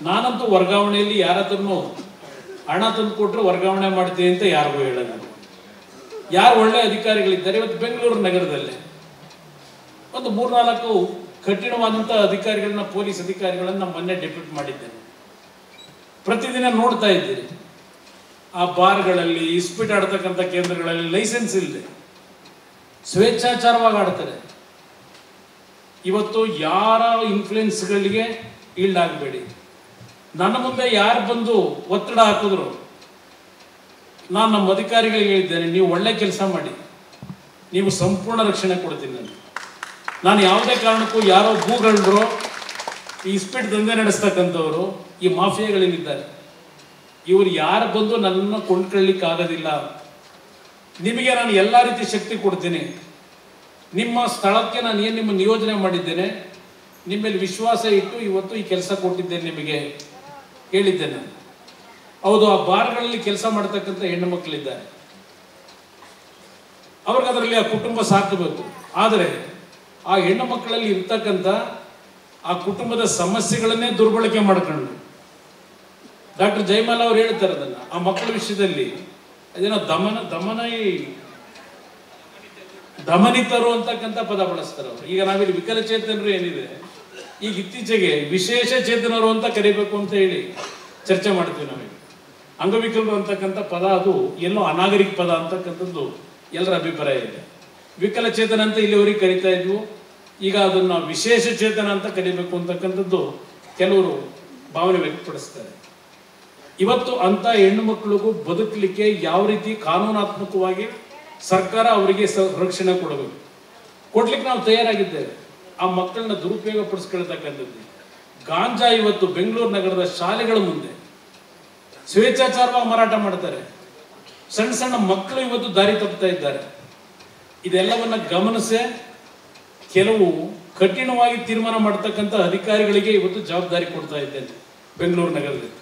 ನಾನಂತೂ ವರ್ಗಾವಣೆಯಲ್ಲಿ ಯಾರ ಹತ್ರನೂ ಹಣ ತಂದು ಕೊಟ್ಟರೆ ವರ್ಗಾವಣೆ ಮಾಡ್ತೀನಿ ಅಂತ ಯಾರಿಗೂ ಹೇಳಲ್ಲ ಯಾರು ಒಳ್ಳೆ ಅಧಿಕಾರಿಗಳಿದ್ದಾರೆ ಇವತ್ತು ಬೆಂಗಳೂರು ನಗರದಲ್ಲಿ ಒಂದು ಮೂರ್ನಾಲ್ಕು ಕಠಿಣವಾದಂಥ ಅಧಿಕಾರಿಗಳನ್ನ ಪೊಲೀಸ್ ಅಧಿಕಾರಿಗಳನ್ನ ನಮ್ಮ ಮೊನ್ನೆ ಡೆಪ್ಯೂಟ್ ಮಾಡಿದ್ದೇನೆ ಪ್ರತಿದಿನ ನೋಡ್ತಾ ಇದ್ದೀರಿ ಆ ಬಾರ್ಗಳಲ್ಲಿ ಇಸ್ಪೀಟ್ ಆಡ್ತಕ್ಕಂಥ ಕೇಂದ್ರಗಳಲ್ಲಿ ಲೈಸೆನ್ಸ್ ಇಲ್ಲದೆ ಸ್ವೇಚ್ಛಾಚಾರವಾಗಿ ಆಡ್ತಾರೆ ಇವತ್ತು ಯಾರ ಇನ್ಫ್ಲುಯೆನ್ಸ್ಗಳಿಗೆ ಈಲ್ಡಾಗಬೇಡಿ ನನ್ನ ಮುಂದೆ ಯಾರು ಬಂದು ಒತ್ತಡ ಹಾಕಿದ್ರು ನಾನು ನಮ್ಮ ಅಧಿಕಾರಿಗಳಿಗೆ ಹೇಳಿದ್ದೇನೆ ನೀವು ಒಳ್ಳೆ ಕೆಲಸ ಮಾಡಿ ನೀವು ಸಂಪೂರ್ಣ ರಕ್ಷಣೆ ಕೊಡ್ತೀನಿ ನಾನು ನಾನು ಯಾವುದೇ ಕಾರಣಕ್ಕೂ ಯಾರೋ ಭೂಗಳರು ಈ ಇಸ್ಪೀಟ್ ದಂಧೆ ನಡೆಸ್ತಕ್ಕಂಥವ್ರು ಈ ಮಾಫಿಯಾಗಳೇನಿದ್ದಾರೆ ಇವರು ಯಾರು ಬಂದು ನನ್ನನ್ನು ಕೊಂಡ್ಕೊಳ್ಳಿಕ್ಕೆ ಆಗೋದಿಲ್ಲ ನಿಮಗೆ ನಾನು ಎಲ್ಲ ರೀತಿ ಶಕ್ತಿ ಕೊಡ್ತೀನಿ ನಿಮ್ಮ ಸ್ಥಳಕ್ಕೆ ನಾನು ಏನು ನಿಮ್ಮ ನಿಯೋಜನೆ ಮಾಡಿದ್ದೇನೆ ನಿಮ್ಮಲ್ಲಿ ವಿಶ್ವಾಸ ಇಟ್ಟು ಇವತ್ತು ಈ ಕೆಲಸ ಕೊಟ್ಟಿದ್ದೇನೆ ನಿಮಗೆ ಹೇಳಿದ್ದೇನೆ ನಾನು ಹೌದು ಆ ಬಾರ್ಗಳಲ್ಲಿ ಕೆಲಸ ಮಾಡ್ತಕ್ಕಂಥ ಹೆಣ್ಣು ಮಕ್ಕಳಿದ್ದಾರೆ ಅವ್ರಿಗೆ ಅದರಲ್ಲಿ ಆ ಕುಟುಂಬ ಸಾಕಬೇಕು ಆದರೆ ಆ ಹೆಣ್ಣು ಮಕ್ಕಳಲ್ಲಿ ಇರ್ತಕ್ಕಂಥ ಆ ಕುಟುಂಬದ ಸಮಸ್ಯೆಗಳನ್ನೇ ದುರ್ಬಳಕೆ ಮಾಡ್ಕೊಂಡು ಡಾಕ್ಟರ್ ಜಯಮಾಲ ಅವ್ರು ಹೇಳ್ತಾರೆ ಅದನ್ನ ಆ ಮಕ್ಕಳ ವಿಷಯದಲ್ಲಿ ಅದೇನೋ ದಮನ ದಮನ ದಮನಿತರು ಅಂತಕ್ಕಂಥ ಪದ ಬಳಸ್ತಾರೆ ಅವರು ಈಗ ನಾವಿಲ್ಲಿ ವಿಕಲಚೇತನರು ಏನಿದೆ ಈಗ ಇತ್ತೀಚೆಗೆ ವಿಶೇಷ ಚೇತನರು ಅಂತ ಕರಿಬೇಕು ಅಂತ ಹೇಳಿ ಚರ್ಚೆ ಮಾಡ್ತೀವಿ ನಾವೀಗ ಅಂಗವಿಕಲರು ಅಂತಕ್ಕಂಥ ಪದ ಅದು ಎಲ್ಲೋ ಅನಾಗರಿಕ ಪದ ಅಂತಕ್ಕಂಥದ್ದು ಎಲ್ಲರ ಅಭಿಪ್ರಾಯ ಇದೆ ವಿಕಲಚೇತನ ಅಂತ ಇಲ್ಲಿವರೆಗೆ ಕರಿತಾ ಇದ್ವು ಈಗ ಅದನ್ನ ವಿಶೇಷ ಚೇತನ ಅಂತ ಕರಿಬೇಕು ಅಂತಕ್ಕಂಥದ್ದು ಕೆಲವರು ಭಾವನೆ ವ್ಯಕ್ತಪಡಿಸ್ತಾರೆ ಇವತ್ತು ಅಂತ ಹೆಣ್ಣು ಮಕ್ಕಳಿಗೂ ಬದುಕಲಿಕ್ಕೆ ಯಾವ ರೀತಿ ಕಾನೂನಾತ್ಮಕವಾಗಿ ಸರ್ಕಾರ ಅವರಿಗೆ ಸ- ರಕ್ಷಣೆ ಕೊಡಬೇಕು ಕೊಡ್ಲಿಕ್ಕೆ ನಾವು ತಯಾರಾಗಿದ್ದೇವೆ ಆ ಮಕ್ಕಳನ್ನ ದುರುಪಯೋಗ ಪಡಿಸ್ಕೊಳ್ತಕ್ಕಂಥದ್ದು ಗಾಂಜಾ ಇವತ್ತು ಬೆಂಗಳೂರು ನಗರದ ಶಾಲೆಗಳ ಮುಂದೆ ಸ್ವೇಚ್ಛಾಚಾರವಾಗಿ ಮಾರಾಟ ಮಾಡ್ತಾರೆ ಸಣ್ಣ ಸಣ್ಣ ಮಕ್ಕಳು ಇವತ್ತು ದಾರಿ ತಪ್ಪುತ್ತಾ ಇದ್ದಾರೆ ಇದೆಲ್ಲವನ್ನ ಗಮನಿಸೆ ಕೆಲವು ಕಠಿಣವಾಗಿ ತೀರ್ಮಾನ ಮಾಡ್ತಕ್ಕಂಥ ಅಧಿಕಾರಿಗಳಿಗೆ ಇವತ್ತು ಜವಾಬ್ದಾರಿ ಕೊಡ್ತಾ ಇದ್ದೇನೆ ಬೆಂಗಳೂರು ನಗರದಲ್ಲಿ